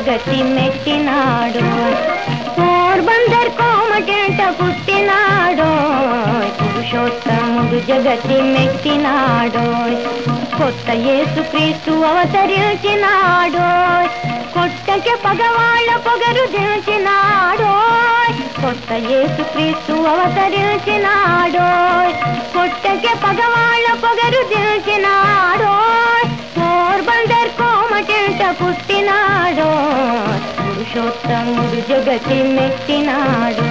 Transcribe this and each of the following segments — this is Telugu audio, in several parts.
జగతి మెట్టినాడు పోర్బందర్ కోమటంట పుట్టినాడు పురుషోత్తముడు జగతి మెట్టినాడు కొత్త యేసు క్రీస్తు అవతరించినాడు కొట్టకి పగవాళ్ళ పొగరు దించినాడు కొత్త యేసు క్రీస్తు అవతరించినాడు కొట్టకి పగవాళ్ళ పొగరు దించినాడు పోర్బందర్ కోమటంట పుట్టినాడు పురుషోత్తముడు జగతి మెట్టినాడు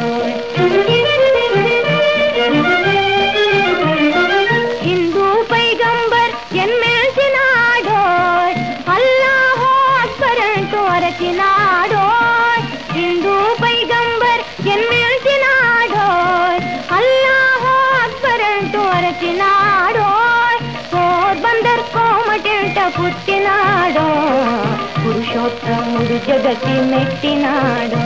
హిందూ పైగంబర్ జన్మించినాడో అల్లాహో అక్బర్ అంటూ అరచినాడో హిందూ పైగంబర్ జన్మించినాడో అల్లాహో అక్బర్ అంటూ అరచినాడో పోర్బందర్ కోమటంట పుట్టినాడో పురుషోత్తముడు జగతి మెట్టినాడో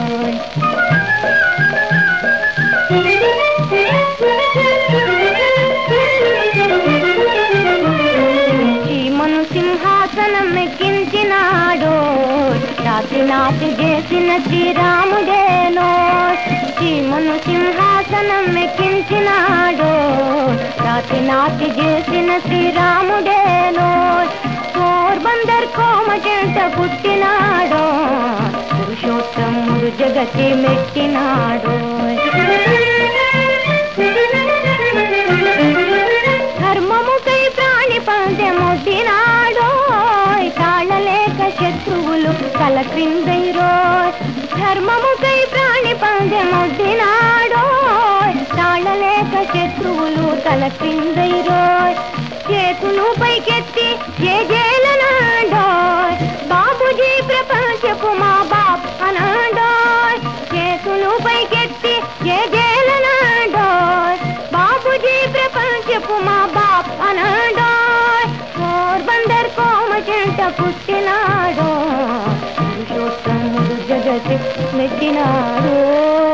చీమను సింహాసనం ఎక్కించినాడు రాత్రి నాటి చేసిన శ్రీరాముడేనో చీమను సింహాసనం ఎక్కించినాడు రాత్రి నాటి చేసిన శ్రీరాముడేనో పోర్బందర్ కోమచెంట పుట్టినాడు పురుషోత్తముడు జగతి మెట్టినాడు ధర్మముకై ప్రాణి పందెమొడ్డినాడో తాళలేక శత్రువులు తల క్రిందైరో ధర్మముకై ప్రాణి పందెమొడ్డినాడో తాళలేక శత్రువులు తల క్రిందైరో చేతులు పైకెత్తి ఏ జేలనాడో బాబుజీ ప్రపంచపు మా బాప్ అనాడో చేతులు పైకెత్తి ఏ జేలనాడో బాబుజీ ప్రపంచపు మా బాప్ అనాడో పోర్బందర్ కోమచెంట పుట్టినాడో పురుషోత్తముడు జగతి మెట్టినాడు